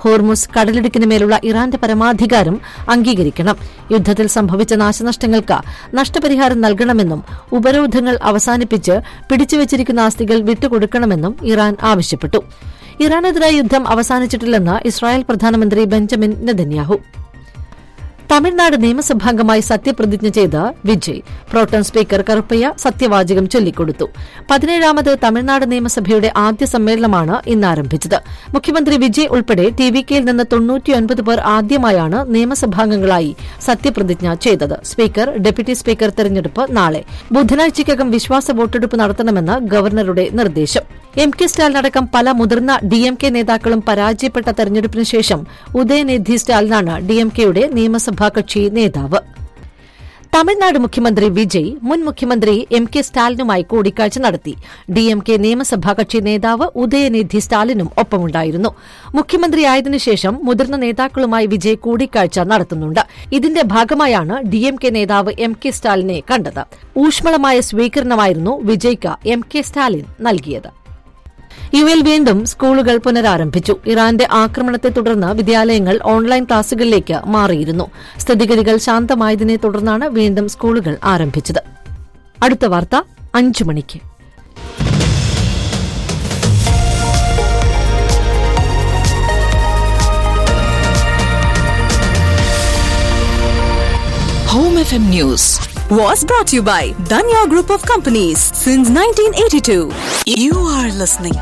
Hormuz കടലിടുക്കിന് മേലുള്ള ഇറാന്റെ പരമാധികാരം അംഗീകരിക്കണം യുദ്ധത്തിൽ സംഭവിച്ച നാശനഷ്ടങ്ങൾക്ക് നഷ്ടപരിഹാരം നൽകണമെന്നും ഉപരോധങ്ങൾ അവസാനിപ്പിച്ച് പിടിച്ചുവച്ചിരിക്കുന്ന ആസ്തികൾ വിട്ടുകൊടുക്കണമെന്നും ഇറാൻ ആവശ്യപ്പെട്ടു ഇറാനെതിരായ യുദ്ധം അവസാനിച്ചിട്ടില്ലെന്ന് ഇസ്രായേൽ പ്രധാനമന്ത്രി ബെഞ്ചമിൻ നെതന്യാഹു തമിഴ്നാട് നിയമസഭാംഗമായി സത്യപ്രതിജ്ഞ ചെയ്ത വിജയ് പ്രോട്ടൺ സ്പീക്കർ കറുപ്പയ്യ സത്യവാചകം ചൊല്ലിക്കൊടുത്തു പതിനേഴാമത് തമിഴ്നാട് നിയമസഭയുടെ ആദ്യ സമ്മേളനമാണ് ഇന്ന് ആരംഭിച്ചത് മുഖ്യമന്ത്രി വിജയ് ഉൾപ്പെടെ ടി വി കെയിൽ നിന്ന് തൊണ്ണൂറ്റിയൊൻപത് പേർ ആദ്യമായാണ് നിയമസഭാംഗങ്ങളായി സത്യപ്രതിജ്ഞ ചെയ്തത് സ്പീക്കർ ഡെപ്യൂട്ടി സ്പീക്കർ തെരഞ്ഞെടുപ്പ് നാളെ ബുധനാഴ്ചയ്ക്കകം വിശ്വാസ വോട്ടെടുപ്പ് നടത്തണമെന്ന് ഗവർണറുടെ നിർദ്ദേശം എം കെ സ്റ്റാലിനടക്കം പല മുതിർന്ന ഡി എം കെ നേതാക്കളും പരാജയപ്പെട്ട തെരഞ്ഞെടുപ്പിന് ശേഷം ഉദയനിധി സ്റ്റാലിനാണ് ഡി എം കെയുടെ നിയമസഭാ കക്ഷി നേതാവ് തമിഴ്നാട് മുഖ്യമന്ത്രി വിജയ് മുൻ മുഖ്യമന്ത്രി എം കെ സ്റ്റാലിനുമായി കൂടിക്കാഴ്ച നടത്തി ഡി എം കെ നിയമസഭാ കക്ഷി നേതാവ് ഉദയനിധി സ്റ്റാലിനും ഒപ്പമുണ്ടായിരുന്നു മുഖ്യമന്ത്രിയായതിനുശേഷം മുതിർന്ന നേതാക്കളുമായി വിജയ് കൂടിക്കാഴ്ച നടത്തുന്നുണ്ട് ഇതിന്റെ ഭാഗമായാണ് ഡി എം കെ നേതാവ് എം കെ സ്റ്റാലിനെ കണ്ടത് ഊഷ്മളമായ സ്വീകരണമായിരുന്നു വിജയ്ക്ക് എം കെ സ്റ്റാലിൻ നൽകിയത് യു എൽ വീണ്ടും സ്കൂളുകൾ പുനരാരംഭിച്ചു ഇറാന്റെ ആക്രമണത്തെ തുടർന്ന് വിദ്യാലയങ്ങൾ ഓൺലൈൻ ക്ലാസുകളിലേക്ക് മാറിയിരുന്നു സ്ഥിതിഗതികൾ ശാന്തമായതിനെ തുടർന്നാണ് വീണ്ടും സ്കൂളുകൾ ആരംഭിച്ചത് അടുത്ത വാർത്ത അഞ്ചു മണിക്ക് Home FM News was brought to you by Danya Group of Companies since 1982. You are listening